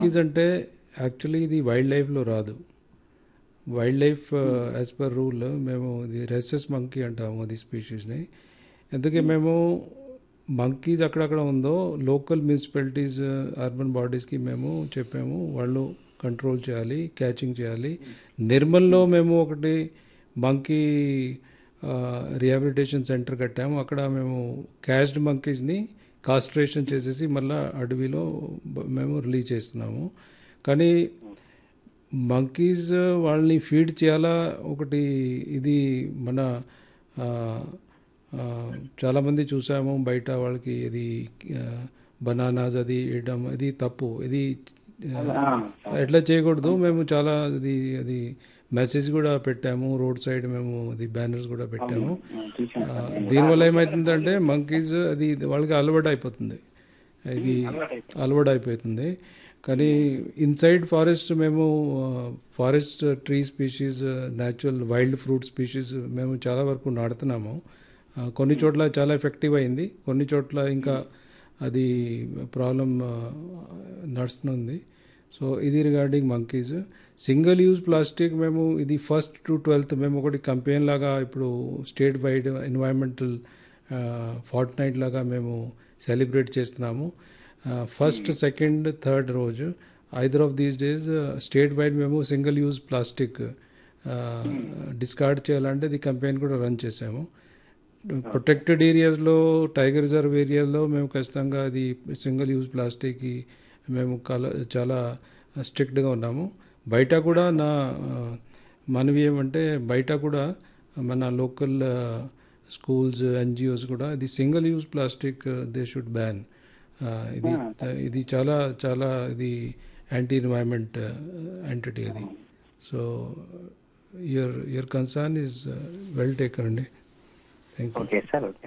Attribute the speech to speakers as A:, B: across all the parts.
A: monkeys అంటే actually ఇది wild లైఫ్లో రాదు wild life as per rule మేము ఇది రెసెస్ మంకీ అంటాము అది స్పీషీస్ని ఎందుకే మేము మంకీస్ అక్కడక్కడ ఉందో లోకల్ మున్సిపాలిటీస్ అర్బన్ బాడీస్కి మేము చెప్పాము వాళ్ళు కంట్రోల్ చేయాలి క్యాచింగ్ చేయాలి నిర్మల్లో మేము ఒకటి మంకీ రిహాబిలిటేషన్ సెంటర్ కట్టాము అక్కడ మేము క్యాష్డ్ మంకీస్ని కాస్ట్రేషన్ చేసేసి మళ్ళీ అడవిలో బ- మేము రిలీజ్ చేస్తున్నాము కానీ మంకీస్ వాళ్ళని ఫీడ్ చేయాలా ఒకటి ఇది మన ఆ, ఆ, చాలామంది చూసాము బయట వాళ్ళకి ఇది బనానాస్ అది ఇవ్వడం ఇది తప్పు ఇది ఆ, ఎట్లా చేయకూడదు మేము చాలా అది అది మెసేజ్ కూడా పెట్టాము రోడ్ సైడ్ మేము అది బ్యానర్స్ కూడా పెట్టాము ఆ, దీనివల్ల ఏమవుతుందంటే మంకీస్ అది వాళ్ళకి అలవాటు అయిపోతుంది ఇది అలవాటు అయిపోతుంది కానీ ఇన్సైడ్ ఫారెస్ట్ మేము forest tree species natural wild fruit species మేము చాలా వరకు నాడుతున్నాము ఆ, కొన్ని చోట్ల చాలా ఎఫెక్టివ్ అయింది కొన్ని చోట్ల ఇంకా అది ప్రాబ్లం నడుస్తుంది సో ఇది regarding monkeys single use plastic మేము ఇది ఫస్ట్ టు ట్వెల్త్ మేము ఒకటి కంపెయిన్ లాగా ఇప్పుడు state wide environmental fortnight లాగా మేము సెలబ్రేట్ చేస్తున్నాము ఫస్ట్ సెకండ్ థర్డ్ రోజు either of these days state wide మేము సింగిల్ యూజ్ ప్లాస్టిక్ డిస్కార్డ్ చేయాలంటే ఇది కంపెయిన్ కూడా రన్ చేసాము ప్రొటెక్టెడ్ ఏరియాస్లో టైగర్ రిజర్వ్ ఏరియాలో మేము ఖచ్చితంగా అది సింగిల్ యూజ్ ప్లాస్టిక్కి మేము కల చాలా స్ట్రిక్ట్గా ఉన్నాము బయట కూడా నా ఆ, మనవి ఏమంటే బయట కూడా మన లోకల్ స్కూల్స్ ఎన్జిఓస్ కూడా ఇది single use plastic they should ban ఇది ఇది చాలా చాలా ఇది యాంటీ ఎన్వైరన్మెంట్ ఎంటిటీ అది so your your concern is well taken అండి thank you
B: okay sir okay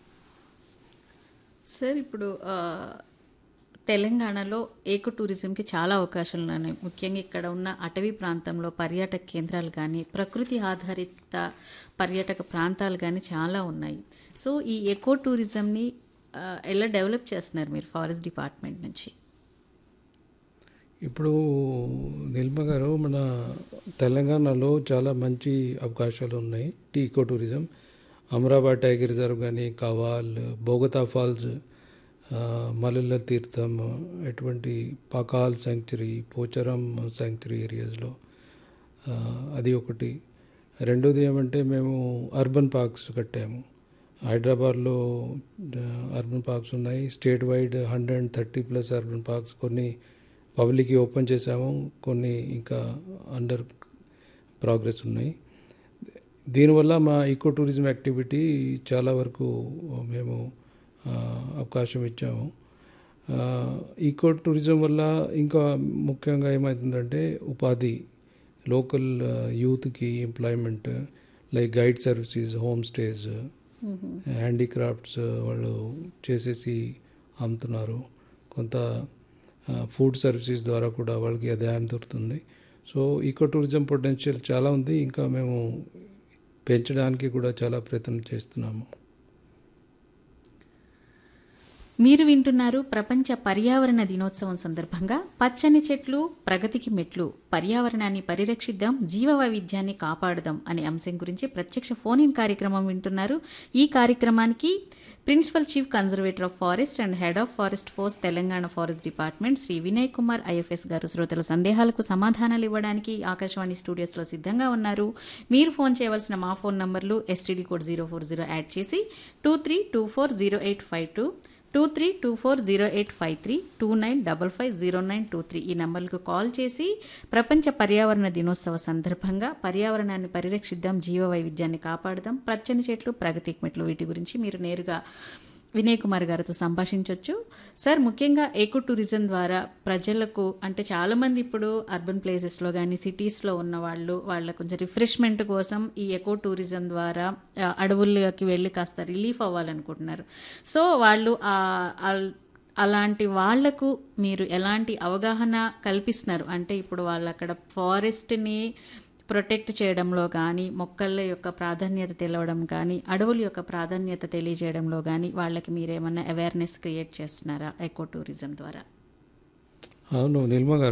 C: sir ఇప్పుడు ఆ, తెలంగాణలో ఏకో టూరిజంకి చాలా అవకాశాలు ఉన్నాయి ముఖ్యంగా ఇక్కడ ఉన్న అటవీ ప్రాంతంలో పర్యాటక కేంద్రాలు కానీ ప్రకృతి ఆధారిత పర్యాటక ప్రాంతాలు కానీ చాలా ఉన్నాయి సో ఈ ఎకో టూరిజంని ఆ, ఎలా డెవలప్ చేస్తున్నారు మీరు ఫారెస్ట్ డిపార్ట్మెంట్ నుంచి
A: ఇప్పుడు నిల్మ గారు మన తెలంగాణలో చాలా మంచి అవకాశాలు ఉన్నాయి T eco tourism Amrabad tiger reserve కానీ కవాల్ బోగతా ఫాల్స్ ఆ, మల్లెల తీర్థం ఎటువంటి పకాల్ శాంక్చురీ పోచారం శాంక్చురీ ఏరియాస్లో ఆ, అది ఒకటి రెండోది ఏమంటే మేము అర్బన్ పార్క్స్ కట్టాము హైదరాబాద్లో ఆ, అర్బన్ పార్క్స్ ఉన్నాయి state wide hundred and thirty plus urban parks కొన్ని పబ్లిక్కి ఓపెన్ చేసాము కొన్ని ఇంకా అండర్ ప్రోగ్రెస్ ఉన్నాయి దీనివల్ల మా ఈకో టూరిజం యాక్టివిటీ చాలా వరకు మేము ఆ, అవకాశం ఇచ్చాము ఆ, ఈకో టూరిజం వల్ల ఇంకా ముఖ్యంగా ఏమవుతుందంటే ఉపాధి లోకల్ యూత్కి employment like guide services home stays handicrafts వాళ్ళు చేసేసి అమ్ముతున్నారు కొంత ఫుడ్ సర్వీసెస్ ద్వారా కూడా వాళ్ళకి ఆదాయం దొరుకుతుంది సో ఈకో టూరిజం పొటెన్షియల్ చాలా ఉంది ఇంకా మేము పెంచడానికి కూడా చాలా ప్రయత్నం చేస్తున్నాము
C: మీరు వింటున్నారు ప్రపంచ పర్యావరణ దినోత్సవం సందర్భంగా పచ్చని చెట్లు ప్రగతికి మెట్లు పర్యావరణాన్ని పరిరక్షిద్దాం జీవ వైవిధ్యాన్ని కాపాడుదాం అనే అంశం గురించి ప్రత్యక్ష ఫోన్ ఇన్ కార్యక్రమం వింటున్నారు ఈ కార్యక్రమానికి principal chief conservator of forest and head of forest force Telangana forest department Shri Vinay Kumar IFS గారు శ్రోతల సందేహాలకు సమాధానాలు ఇవ్వడానికి ఆకాశవాణి స్టూడియోస్లో సిద్ధంగా ఉన్నారు మీరు ఫోన్ చేయవలసిన మా ఫోన్ నంబర్లు STD code zero four zero add చేసి two three two four zero eight five two two three two four zero eight five three two nine double five zero nine two three ఈ నంబర్లకు call చేసి ప్రపంచ పర్యావరణ దినోత్సవ సందర్భంగా పర్యావరణాన్ని పరిరక్షిద్దాం జీవ వైవిధ్యాన్ని కాపాడుదాం పచ్చని చెట్లు ప్రగతికి మెట్లు వీటి గురించి మీరు నేరుగా వినయ్ కుమార్ గారితో సంభాషించవచ్చు సార్ ముఖ్యంగా ఏకో టూరిజం ద్వారా ప్రజలకు అంటే చాలామంది ఇప్పుడు అర్బన్ ప్లేసెస్లో కానీ సిటీస్లో ఉన్న వాళ్ళు వాళ్ళ కొంచెం రిఫ్రెష్మెంట్ కోసం ఈ ఎకో టూరిజం ద్వారా ఆ, అడవుల్లోకి వెళ్ళి కాస్త రిలీఫ్ అవ్వాలనుకుంటున్నారు సో వాళ్ళు ఆ అల్- అలాంటి వాళ్లకు మీరు ఎలాంటి అవగాహన కల్పిస్తున్నారు అంటే ఇప్పుడు వాళ్ళు అక్కడ ఫారెస్ట్ని ప్రొటెక్ట్ చేయడంలో కానీ మొక్కల యొక్క ప్రాధాన్యత తెలవడం కానీ అడవుల యొక్క ప్రాధాన్యత తెలియజేయడంలో కానీ వాళ్ళకి మీరేమన్నా అవేర్నెస్ క్రియేట్ చేస్తున్నారా ఎకో టూరిజం ద్వారా
A: అవును నిల్మ గారు